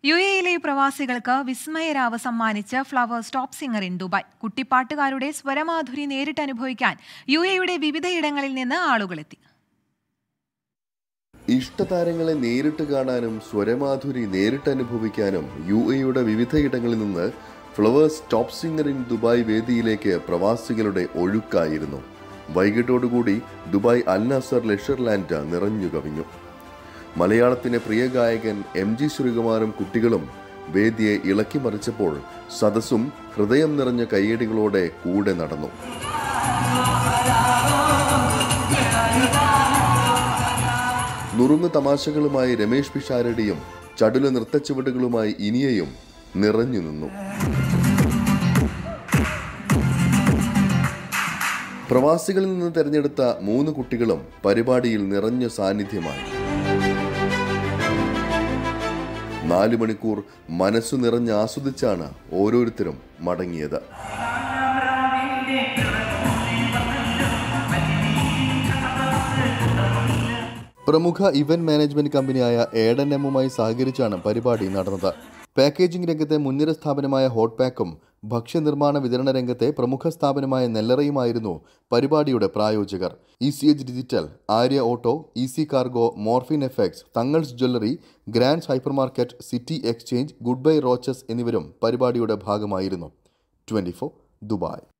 U എയിലെ പ്രവാസികൾക്ക് വിസ്മയരാവ് സമ്മാനിച്ച് flowers top singer in Dubai കുട്ടിപ്പാട്ടുകാരുടെ സ്വരമാധുരി നേരിട്ട് അനുഭവിക്കാൻ യു എയുടെ വിവിധയിടങ്ങളിൽ നിന്ന് ആളുകളെത്തി ഇഷ്ടതാരങ്ങളെ നേരിട്ട് കാണാനും സ്വരമാധുരി നേരിട്ട് അനുഭവിക്കാനും യു എയുടെ വിവിധയിടങ്ങളിൽ നിന്ന് flowers top singer in Dubai വേദിയിലേക്ക് പ്രവാസികളുടെ ഒഴുക്കായിരുന്നു വൈകിട്ടോടുകൂടി Dubai Al Nasr leisure land നിറഞ്ഞു കവിഞ്ഞു മലയാളത്തിന്റെ പ്രിയ ഗായകൻ എം ജി ശ്രീകുമാറും കുട്ടികളും വേദിയെ ഇളക്കി മറിച്ചപ്പോൾ സദസ്സും ഹൃദയം നിറഞ്ഞ കയ്യടികളോടെ കൂടെ നടന്നു നുറുങ്ങു തമാശകളുമായി രമേഷ് പിഷാരടിയും ചടുല നൃത്തച്ചുവടുകളുമായി ഇനിയയും നിറഞ്ഞു നിന്നു പ്രവാസികളിൽ നിന്ന് തെരഞ്ഞെടുത്ത മൂന്ന് കുട്ടികളും പരിപാടിയിൽ നിറഞ്ഞ സാന്നിധ്യമായി നാല് മണിക്കൂർ മനസ്സു നിറഞ്ഞ് ആസ്വദിച്ചാണ് ഓരോരുത്തരും മടങ്ങിയത് പ്രമുഖ ഇവന്റ് മാനേജ്മെന്റ് കമ്പനിയായ ഏഡൻ എമ്മുമായി സഹകരിച്ചാണ് പരിപാടി നടന്നത് പാക്കേജിംഗ് രംഗത്തെ മുൻനിര സ്ഥാപനമായ ഹോട്ട് പാക്കും ഭക്ഷ്യനിർമ്മാണ വിതരണ രംഗത്തെ പ്രമുഖ സ്ഥാപനമായ നെല്ലറയുമായിരുന്നു പരിപാടിയുടെ പ്രായോജകർ E C H digital Arya auto E C cargo മോർഫിൻ എഫക്സ് തങ്ങൾസ് jewellery grand hyper market city exchange good bye roaches എന്നിവരും പരിപാടിയുടെ ഭാഗമായിരുന്നു ട്വന്റി ദുബായ്